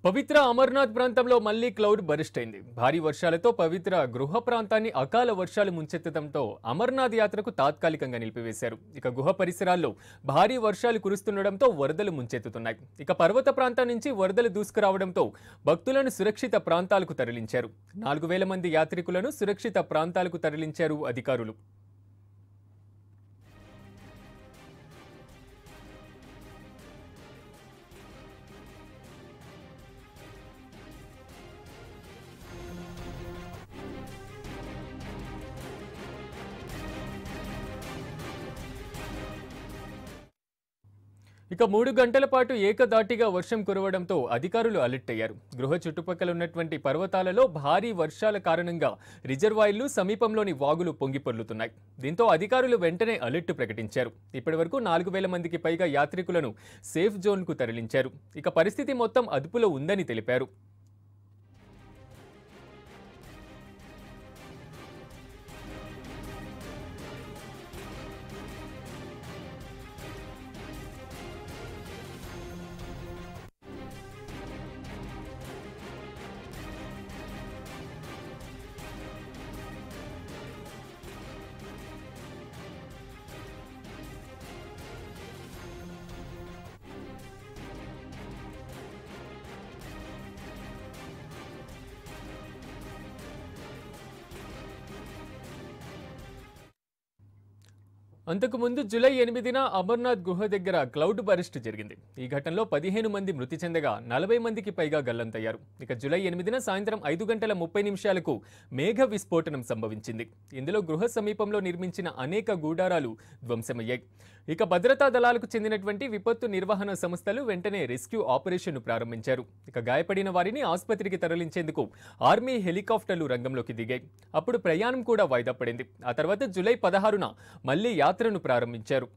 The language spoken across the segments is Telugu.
పవిత్ర అమర్నాథ్ ప్రాంతంలో మళ్లీ క్లౌడ్ బరిస్ట్ అయింది భారీ వర్షాలతో పవిత్ర గృహ ప్రాంతాన్ని అకాల వర్షాలు ముంచెత్తడంతో అమర్నాథ్ యాత్రకు తాత్కాలికంగా నిలిపివేశారు ఇక గుహ పరిసరాల్లో భారీ వర్షాలు కురుస్తుండటంతో వరదలు ముంచెత్తుతున్నాయి ఇక పర్వత ప్రాంతం నుంచి వరదలు దూసుకురావడంతో భక్తులను సురక్షిత ప్రాంతాలకు తరలించారు నాలుగు వేల మంది యాత్రికులను సురక్షిత ప్రాంతాలకు తరలించారు అధికారులు ఇక మూడు గంటల పాటు ఏకదాటిగా వర్షం కురవడంతో అధికారులు అలర్ట్ అయ్యారు గృహ చుట్టుపక్కల ఉన్నటువంటి పర్వతాలలో భారీ వర్షాల కారణంగా రిజర్వాయర్లు సమీపంలోని వాగులు పొంగి పొర్లుతున్నాయి దీంతో అధికారులు వెంటనే అలర్ట్ ప్రకటించారు ఇప్పటివరకు నాలుగు వేల మందికి పైగా యాత్రికులను సేఫ్ జోన్కు తరలించారు ఇక పరిస్థితి మొత్తం అదుపులో ఉందని తెలిపారు అంతకుముందు జూలై ఎనిమిదిన అమర్నాథ్ గుహ దగ్గర క్లౌడ్ బరిస్ట్ జరిగింది ఈ ఘటనలో పదిహేను మంది మృతి చెందగా నలభై మందికి పైగా గల్లంతయ్యారు ఇక జూలై ఎనిమిదిన సాయంత్రం ఐదు గంటల ముప్పై నిమిషాలకు మేఘ విస్ఫోటనం సంభవించింది ఇందులో గృహ సమీపంలో నిర్మించిన అనేక గూడారాలు ధ్వంసమయ్యాయి ఇక భద్రతా దళాలకు చెందినటువంటి విపత్తు నిర్వహణ సంస్థలు వెంటనే రెస్క్యూ ఆపరేషన్ను ప్రారంభించారు ఇక గాయపడిన వారిని ఆసుపత్రికి తరలించేందుకు ఆర్మీ హెలికాప్టర్లు రంగంలోకి దిగాయి అప్పుడు ప్రయాణం కూడా వాయిదా పడింది ఆ తర్వాత జూలై పదహారున మళ్లీ యాత్రను ప్రారంభించారు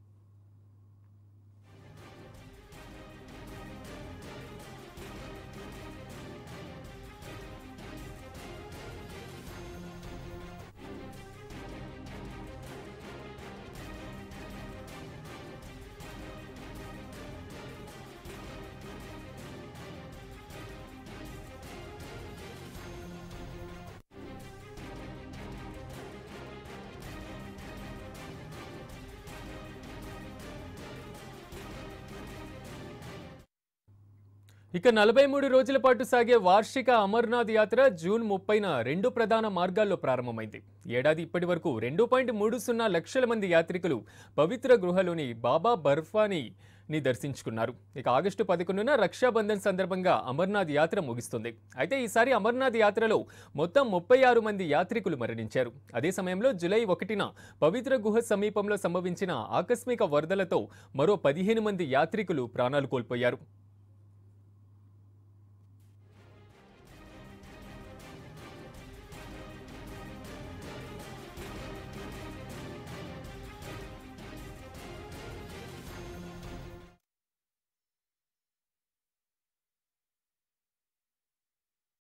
ఇక నలభై మూడు రోజుల పాటు సాగే వార్షిక అమర్నాథ్ యాత్ర జూన్ ముప్పైన రెండు ప్రధాన మార్గాల్లో ప్రారంభమైంది ఏడాది ఇప్పటి వరకు రెండు పాయింట్ మూడు సున్నా లక్షల మంది యాత్రికులు పవిత్ర గృహలోని బాబా బర్ఫాని ని దర్శించుకున్నారు ఇక ఆగస్టు పదకొండున రక్షాబంధన్ సందర్భంగా అమర్నాథ్ యాత్ర ముగిస్తుంది అయితే ఈసారి అమర్నాథ్ యాత్రలో మొత్తం ముప్పై ఆరు మంది యాత్రికులు మరణించారు అదే సమయంలో జూలై ఒకటిన పవిత్ర గుహ సమీపంలో సంభవించిన ఆకస్మిక వరదలతో మరో పదిహేను మంది యాత్రికులు ప్రాణాలు కోల్పోయారు